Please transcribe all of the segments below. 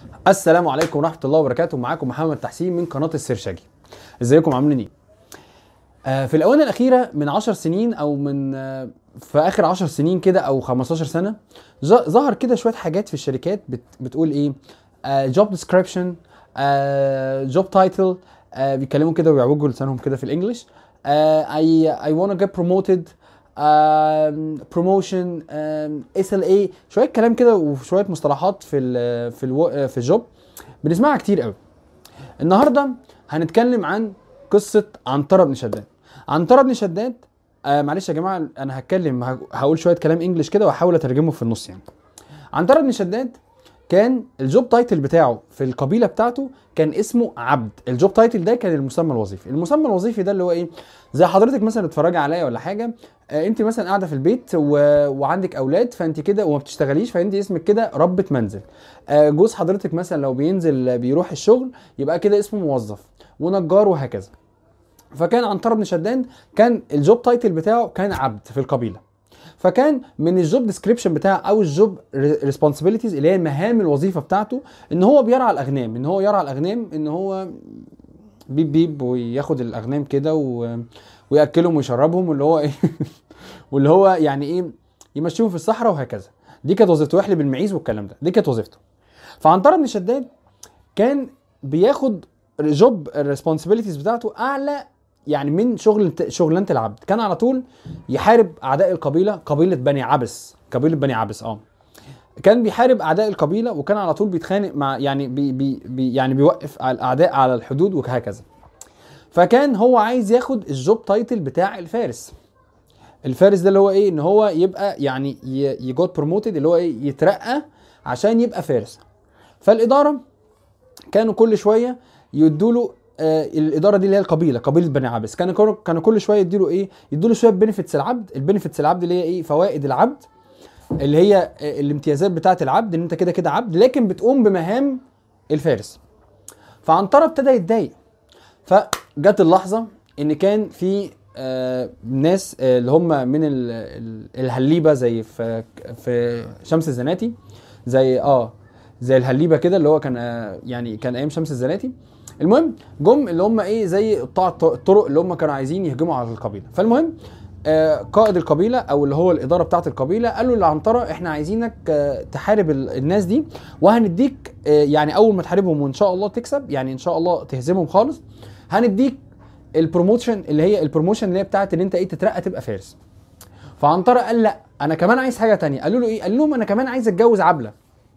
السلام عليكم ورحمه الله وبركاته معاكم محمد تحسين من قناه السرشاجي ازيكم عاملين ايه آه في الاونه الاخيره من 10 سنين او من آه في اخر 10 سنين كده او 15 سنه ظ- ظهر كده شويه حاجات في الشركات بت بتقول ايه جوب ديسكريبشن جوب تايتل بيتكلموا كده ويعوجوا لسانهم كده في الانجليش اي اي wanna get promoted بروموشن اس ال اي شويه كلام كده وشويه مصطلحات في ال في الو في الجوب بنسمعها كتير قوي النهارده هنتكلم عن قصه عنتره بن شداد عنتره بن شداد آه معلش يا جماعه انا هتكلم ه- هقول شويه كلام انجلش كده واحاول اترجمه في النص يعني عنتره بن شداد كان الجوب تايتل بتاعه في القبيله بتاعته كان اسمه عبد الجوب تايتل ده كان المسمى الوظيفي المسمى الوظيفي ده اللي هو ايه زي حضرتك مثلا بتتفرجي عليا ولا حاجه آه، انت مثلا قاعده في البيت و... وعندك اولاد فانت كده وما بتشتغليش فانت اسمك كده ربة منزل آه، جوز حضرتك مثلا لو بينزل آه، بيروح الشغل يبقى كده اسمه موظف ونجار وهكذا فكان عنتر بن شداد كان الجوب تايتل بتاعه كان عبد في القبيله فكان من الجوب ديسكريبشن بتاعه او الجوب ريسبونسبيلتيز اللي هي مهام الوظيفه بتاعته ان هو بيرعى الاغنام ان هو يرعى الاغنام ان هو بيب بيب وياخد الاغنام كده و... وياكلهم ويشربهم واللي هو ايه واللي هو يعني ايه يمشيهم في الصحراء وهكذا دي كانت وظيفته يحلب المعيز والكلام ده دي كانت وظيفته فعنتر بن شداد كان بياخد جوب الريسبونسبيلتيز بتاعته اعلى يعني من شغل شغلانه العبد كان على طول يحارب اعداء القبيله قبيله بني عبس قبيله بني عبس اه كان بيحارب اعداء القبيله وكان على طول بيتخانق مع يعني بي بي بي يعني بيوقف على الاعداء على الحدود وهكذا فكان هو عايز ياخد الجوب تايتل بتاع الفارس الفارس ده اللي هو ايه ان هو يبقى يعني يجوت بروموتد اللي هو ايه يترقى عشان يبقى فارس فالاداره كانوا كل شويه يدوا له آه الاداره دي اللي هي القبيله قبيله بني عبس كانوا كانوا- كانوا كل شويه يدوا له ايه يدوا له شويه بنفيتس العبد البنفيتس العبد اللي هي ايه فوائد العبد اللي هي آه، الامتيازات بتاعه العبد ان انت كده كده عبد لكن بتقوم بمهام الفارس فعنترة ابتدى يتضايق فجت اللحظه ان كان في آه ناس آه اللي هم من ال- ال- الهليبه زي في في شمس الزناتي زي اه زي الهليبه كده اللي هو كان آه يعني كان ايام شمس الزناتي المهم جم اللي هم ايه زي قطاع الط- الطرق اللي هم كانوا عايزين يهجموا على القبيله فالمهم آه، قائد القبيله او اللي هو الاداره بتاعه القبيله قالوا لعنتره احنا عايزينك آه، تحارب ال- الناس دي وهنديك آه، يعني اول ما تحاربهم وان شاء الله تكسب يعني ان شاء الله تهزمهم خالص هنديك البروموشن اللي هي البروموشن اللي هي بتاعت ان انت ايه تترقى تبقى فارس فعنتره قال لا انا كمان عايز حاجه تانية قالوا له ايه قال لهم انا كمان عايز اتجوز عبله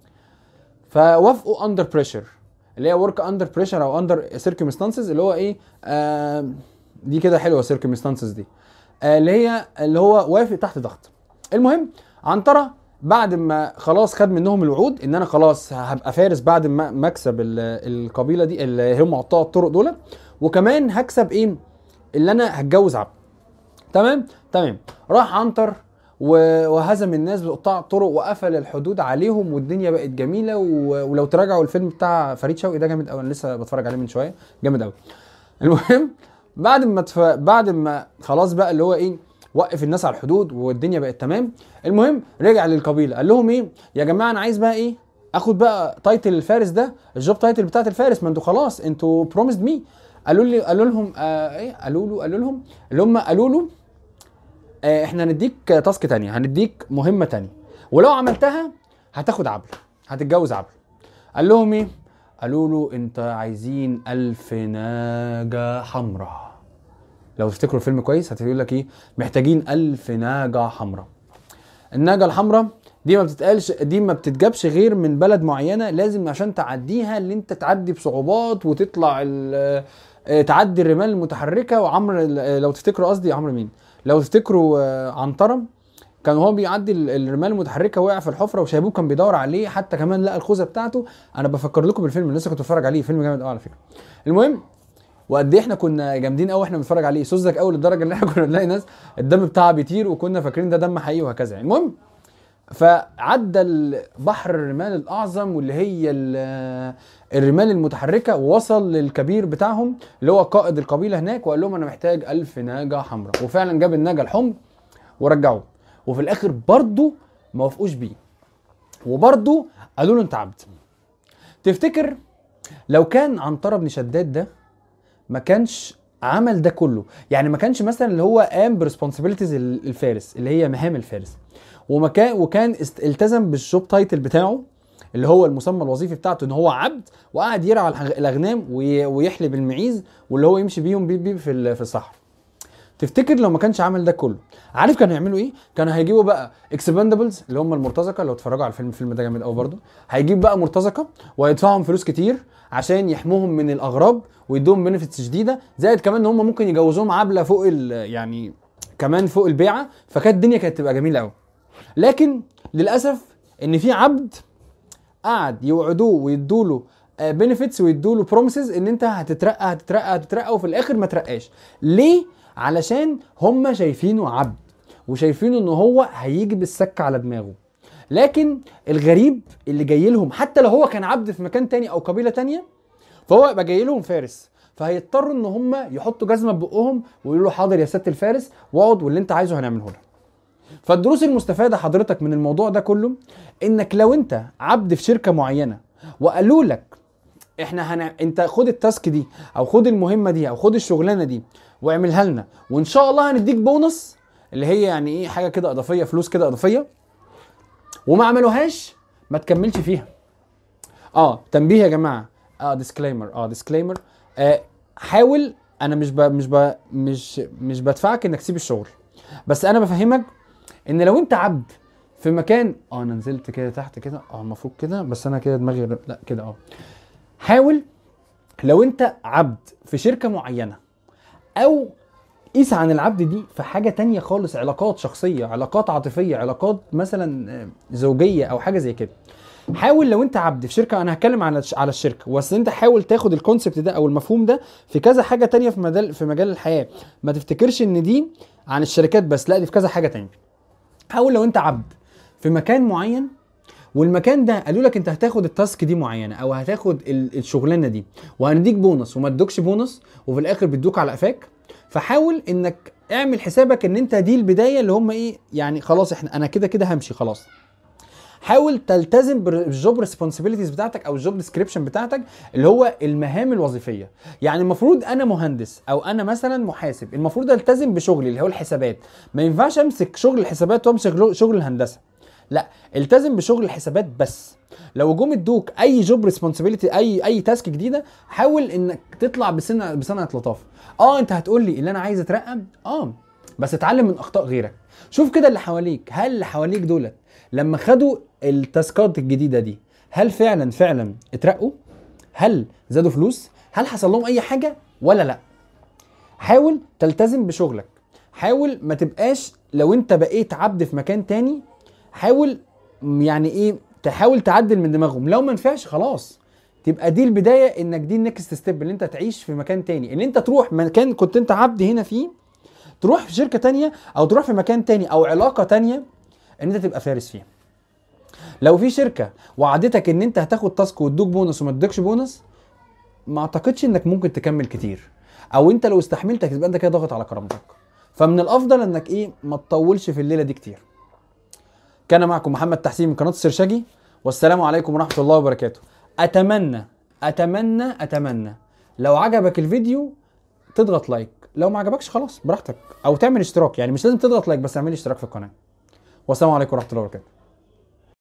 فوافقوا اندر بريشر اللي هي ورك اندر بريشر او اندر سيركمستانسز اللي هو ايه آه دي كده حلوه سيركمستانسز دي آه اللي هي اللي هو وافق تحت ضغط المهم عنتره بعد ما خلاص خد منهم الوعود ان انا خلاص هبقى فارس بعد ما ما اكسب ال- القبيله دي اللي هم قطاع الطرق دول وكمان هكسب ايه اللي انا هتجوز عبد تمام تمام راح عنتر و- وهزم الناس بقطاع الطرق وقفل الحدود عليهم والدنيا بقت جميله و- ولو تراجعوا الفيلم بتاع فريد شوقي ده جامد قوي انا لسه بتفرج عليه من شويه جامد قوي المهم بعد ما تف... بعد ما خلاص بقى اللي هو ايه وقف الناس على الحدود والدنيا بقت تمام المهم رجع للقبيله قال لهم ايه يا جماعه انا عايز بقى ايه اخد بقى تايتل الفارس ده الجوب تايتل بتاعت الفارس ما انتوا خلاص انتوا بروميسد مي قالوا لي قالوا لهم آه ايه قالوا له قالوا لهم اللي هم قالوا له آه احنا هنديك تاسك تانية هنديك مهمة تانية ولو عملتها هتاخد عبل هتتجوز عبل قال لهم ايه قالوا له انت عايزين ألف ناجة حمراء لو تفتكروا الفيلم كويس هتقول لك ايه محتاجين ألف ناجة حمراء الناجة الحمراء دي ما بتتقالش دي ما بتتجابش غير من بلد معينة لازم عشان تعديها اللي انت تعدي بصعوبات وتطلع ال- آه، تعدي الرمال المتحركة وعمر ال- لو تفتكروا قصدي عمرو مين لو تفتكروا آه، عنترة كان هو بيعدي ال- الرمال المتحركه وقع في الحفره وشايبوه كان بيدور عليه حتى كمان لقى الخوذه بتاعته انا بفكر لكم بالفيلم اللي لسه كنت بتفرج عليه فيلم جامد قوي على فكره المهم وقد ايه احنا كنا جامدين قوي واحنا بنتفرج عليه سوزك قوي للدرجه ان احنا كنا بنلاقي ناس الدم بتاعها بيطير وكنا فاكرين ده دم حقيقي وهكذا يعني المهم فعدى البحر الرمال الاعظم واللي هي ال- الرمال المتحركه ووصل للكبير بتاعهم اللي هو قائد القبيله هناك وقال لهم انا محتاج ألف ناجه حمراء وفعلا جاب الناجه الحمر ورجعوه وفي الاخر برضه ما وافقوش بيه وبرضه قالوا له انت عبد تفتكر لو كان عنترة بن شداد ده ما كانش عمل ده كله يعني ما كانش مثلا اللي هو قام بريسبونسبيلتيز الفارس اللي هي مهام الفارس وما كان وكان است- التزم بالجوب تايتل بتاعه اللي هو المسمى الوظيفي بتاعته ان هو عبد وقعد يرعى الح- الاغنام وي- ويحلب المعيز واللي هو يمشي بيهم بيه بيه في ال- في الصحراء تفتكر لو ما كانش عمل ده كله عارف كانوا هيعملوا ايه كانوا هيجيبوا بقى اكسباندبلز اللي هم المرتزقه لو اتفرجوا على الفيلم الفيلم ده جامد قوي برضه هيجيب بقى مرتزقه ويدفعهم فلوس كتير عشان يحموهم من الاغراب ويدوهم بنفيتس جديده زائد كمان ان هم ممكن يجوزوهم عبله فوق ال- يعني كمان فوق البيعه فكانت الدنيا كانت تبقى جميله قوي لكن للاسف ان في عبد قعد يوعدوه ويدوا له بنفيتس ويدوا له بروميسز ان انت هتترقى هتترقى هتترقى وفي الاخر ما ترقاش ليه علشان هم شايفينه عبد وشايفينه ان هو هيجي بالسك على دماغه لكن الغريب اللي جاي لهم حتى لو هو كان عبد في مكان تاني او قبيله تانية فهو يبقى جاي لهم فارس فهيضطروا ان هم يحطوا جزمه ببقهم ويقولوا له حاضر يا سياده الفارس واقعد واللي انت عايزه هنعمله لك فالدروس المستفاده حضرتك من الموضوع ده كله انك لو انت عبد في شركه معينه وقالوا لك احنا هن... انت خد التاسك دي او خد المهمه دي او خد الشغلانه دي واعملها لنا وان شاء الله هنديك بونص اللي هي يعني ايه حاجه كده اضافيه فلوس كده اضافيه وما عملوهاش ما تكملش فيها اه تنبيه يا جماعه اه ديسكليمر اه ديسكليمر آه حاول انا مش ب... مش ب... مش مش بدفعك انك تسيب الشغل بس انا بفهمك ان لو انت عبد في مكان اه انا نزلت كده تحت كده اه المفروض كده بس انا كده دماغي غير- لا كده اه حاول لو انت عبد في شركه معينه او قيس عن العبد دي في حاجه تانية خالص علاقات شخصيه علاقات عاطفيه علاقات مثلا آه، زوجيه او حاجه زي كده حاول لو انت عبد في شركه انا هتكلم على على الشركه بس انت حاول تاخد الكونسبت ده او المفهوم ده في كذا حاجه تانية في مجال في مجال الحياه ما تفتكرش ان دي عن الشركات بس لا دي في كذا حاجه تانية حاول لو انت عبد في مكان معين والمكان ده قالوا لك انت هتاخد التاسك دي معينه او هتاخد ال- الشغلانه دي وهنديك بونص وما ادوكش بونص وفي الاخر بيدوك على قفاك فحاول انك اعمل حسابك ان انت دي البدايه اللي هم ايه يعني خلاص احنا انا كده كده همشي خلاص حاول تلتزم بالجوب ريسبونسبيلتيز بتاعتك او الجوب ديسكريبشن بتاعتك اللي هو المهام الوظيفيه يعني المفروض انا مهندس او انا مثلا محاسب المفروض التزم بشغلي اللي هو الحسابات ما ينفعش امسك شغل الحسابات وامسك شغل- شغل الهندسه لا التزم بشغل الحسابات بس لو جم ادوك اي جوب ريسبونسبيلتي اي اي تاسك جديده حاول انك تطلع بسنه بصنعه لطافه اه انت هتقول لي اللي انا عايز اترقى اه بس اتعلم من اخطاء غيرك شوف كده اللي حواليك هل اللي حواليك دولت لما خدوا التاسكات الجديده دي هل فعلا فعلا اترقوا هل زادوا فلوس هل حصل لهم اي حاجه ولا لا حاول تلتزم بشغلك حاول ما تبقاش لو انت بقيت عبد في مكان تاني حاول م- يعني ايه تحاول تعدل من دماغهم لو ما نفعش خلاص تبقى دي البدايه انك دي النكست ستيب اللي انت تعيش في مكان تاني ان انت تروح مكان كنت انت عبد هنا فيه تروح في شركه تانية او تروح في مكان تاني او علاقه تانية ان انت تبقى فارس فيها لو في شركه وعدتك ان انت هتاخد تاسك وادوك بونص وما ادوكش بونص ما اعتقدش انك ممكن تكمل كتير او انت لو استحملت هتبقى انت كده ضاغط على كرامتك فمن الافضل انك ايه ما تطولش في الليله دي كتير كان معكم محمد تحسين من قناه السرشاجي والسلام عليكم ورحمه الله وبركاته اتمنى اتمنى اتمنى لو عجبك الفيديو تضغط لايك لو ما عجبكش خلاص براحتك او تعمل اشتراك يعني مش لازم تضغط لايك بس اعمل اشتراك في القناه والسلام عليكم ورحمه الله وبركاته